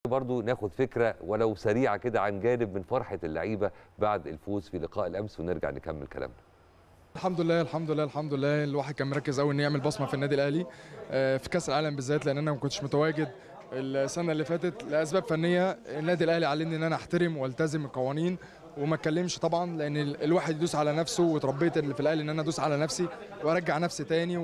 برضو ناخد فكره ولو سريعه كده عن جانب من فرحه اللعيبه بعد الفوز في لقاء الامس ونرجع نكمل كلامنا الحمد لله الحمد لله الحمد لله الواحد كان مركز قوي انه يعمل بصمه في النادي الاهلي آه، في كاس العالم بالذات لان انا ما كنتش متواجد السنه اللي فاتت لاسباب فنيه النادي الاهلي علمني ان انا احترم والتزم القوانين وما اتكلمش طبعا لان ال- الواحد يدوس على نفسه واتربيت اللي في الاهلي ان انا ادوس على نفسي وارجع نفسي تاني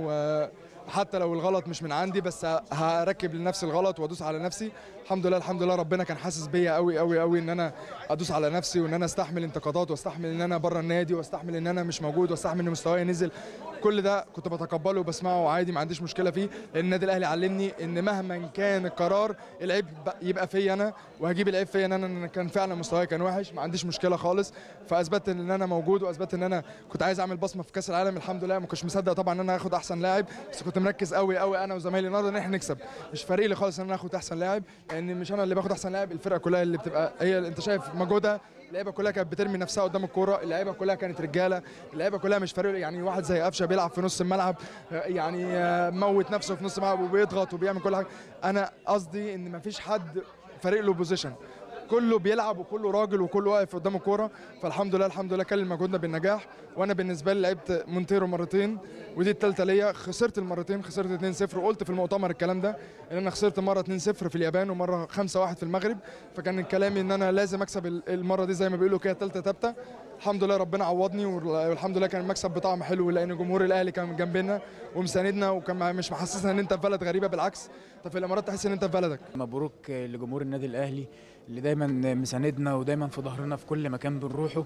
وحتى لو الغلط مش من عندي بس ه- هركب لنفسي الغلط وادوس على نفسي الحمد لله الحمد لله ربنا كان حاسس بيا قوي قوي قوي ان انا ادوس على نفسي وان انا استحمل انتقادات واستحمل ان انا بره النادي واستحمل ان انا مش موجود واستحمل ان مستواي نزل كل ده كنت بتقبله وبسمعه وعادي ما عنديش مشكله فيه لان النادي الاهلي علمني ان مهما كان القرار العيب ب- يبقى فيا انا وهجيب العيب فيا ان انا إن كان فعلا مستواي كان وحش ما عنديش مشكله خالص فاثبت ان انا موجود واثبت ان انا كنت عايز اعمل بصمه في كاس العالم الحمد لله ما كنتش مصدق طبعا ان انا اخد احسن لاعب بس كنت مركز قوي قوي انا وزمايلي النهارده ان احنا نكسب مش فارق لي خالص ان انا اخد احسن لاعب لان مش انا اللي باخد احسن لاعب الفرقه كلها اللي بتبقى هي انت شايف مجهودها اللعيبه كلها كانت بترمي نفسها قدام الكوره اللعيبه كلها كانت رجاله اللعيبه كلها مش فارق يعني واحد زي قفشه بيلعب في نص الملعب آه، يعني آه، موت نفسه في نص الملعب وبيضغط وبيعمل كل حاجه انا قصدي ان مفيش حد فارق له بوزيشن كله بيلعب وكله راجل وكله واقف قدام الكوره فالحمد لله الحمد لله كلم مجهودنا بالنجاح وانا بالنسبه لي لعبت مونتيرو مرتين ودي الثالثه ليا خسرت المرتين خسرت 2-0 وقلت في المؤتمر الكلام ده ان انا خسرت مره 2-0 في اليابان ومره 5-1 في المغرب فكان كلامي ان انا لازم اكسب ال- المره دي زي ما بيقولوا كده ثالثه ثابته الحمد لله ربنا عوضني والحمد لله كان المكسب بطعم حلو لان جمهور الاهلي كان جنبنا ومساندنا وكان مش محسسنا ان انت في بلد غريبه بالعكس انت في الامارات تحس ان انت في بلدك مبروك لجمهور النادي الاهلي اللي دايما مساندنا ودايما في ظهرنا في كل مكان بنروحه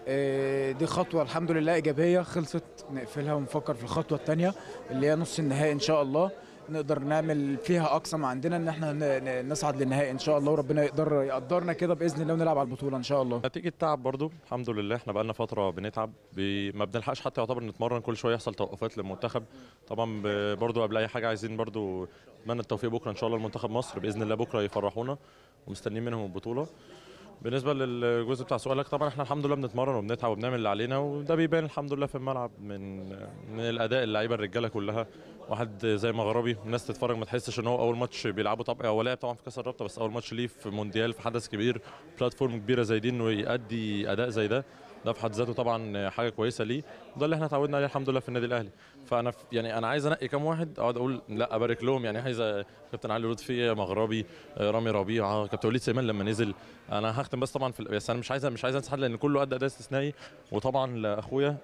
آه، دي خطوه الحمد لله ايجابيه خلصت نقفلها ونفكر في الخطوه الثانيه اللي هي نص النهائي ان شاء الله نقدر نعمل فيها اقصى ما عندنا ان احنا ن- ن- نصعد للنهائي ان شاء الله وربنا يقدر يقدرنا كده باذن الله ونلعب على البطوله ان شاء الله نتيجة تعب برضو الحمد لله احنا بقالنا فترة بنتعب بي... ما بنلحقش حتى يعتبر نتمرن كل شوية يحصل توقفات للمنتخب طبعا ب... برضو قبل أي حاجة عايزين برضو نتمنى التوفيق بكرة إن شاء الله لمنتخب مصر بإذن الله بكرة يفرحونا ومستنيين منهم البطولة بالنسبة للجزء بتاع سؤالك طبعا احنا الحمد لله بنتمرن وبنتعب وبنعمل اللي علينا وده بيبان الحمد لله في الملعب من من الأداء اللعيبة الرجالة كلها واحد زي مغربي الناس تتفرج ما تحسش ان هو اول ماتش بيلعبه طبعا هو لعب طبعا في كاس الرابطه بس اول ماتش ليه في مونديال في حدث كبير بلاتفورم كبيره زي دي انه يأدي اداء زي ده ده في حد ذاته طبعا حاجه كويسه ليه وده اللي احنا اتعودنا عليه الحمد لله في النادي الاهلي فانا ف- يعني انا عايز انقي كام واحد اقعد اقول لا ابارك لهم يعني عايز كابتن علي لطفي مغربي رامي ربيعه كابتن وليد سليمان لما نزل انا هختم بس طبعا في ال- بس انا مش عايز مش عايز انسى حد لان كله ادى اداء استثنائي وطبعا لاخويا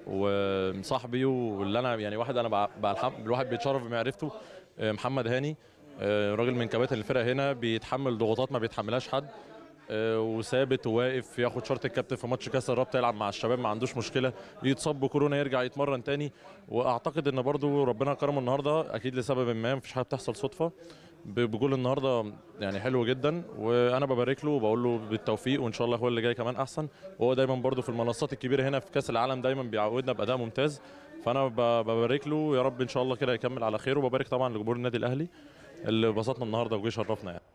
وصاحبي واللي انا يعني واحد انا بع- بع- الحم- الواحد بيتشرف بمعرفته آه، محمد هاني آه، راجل من كباتن الفرقه هنا بيتحمل ضغوطات ما بيتحملهاش حد آه، وثابت وواقف ياخد شرط الكابتن في ماتش كاس الرابطه يلعب مع الشباب ما عندوش مشكله يتصاب بكورونا يرجع يتمرن تاني واعتقد ان برضو ربنا كرمه النهارده اكيد لسبب ما مفيش حاجه بتحصل صدفه ب- بجول النهارده يعني حلو جدا وانا ببارك له وبقول له بالتوفيق وان شاء الله هو اللي جاي كمان احسن وهو دايما برضو في المنصات الكبيره هنا في كاس العالم دايما بيعودنا باداء ممتاز فانا ب- ببارك له يا رب ان شاء الله كده يكمل على خير وببارك طبعا لجمهور النادي الاهلي اللي بسطنا النهارده وجه شرفنا يعني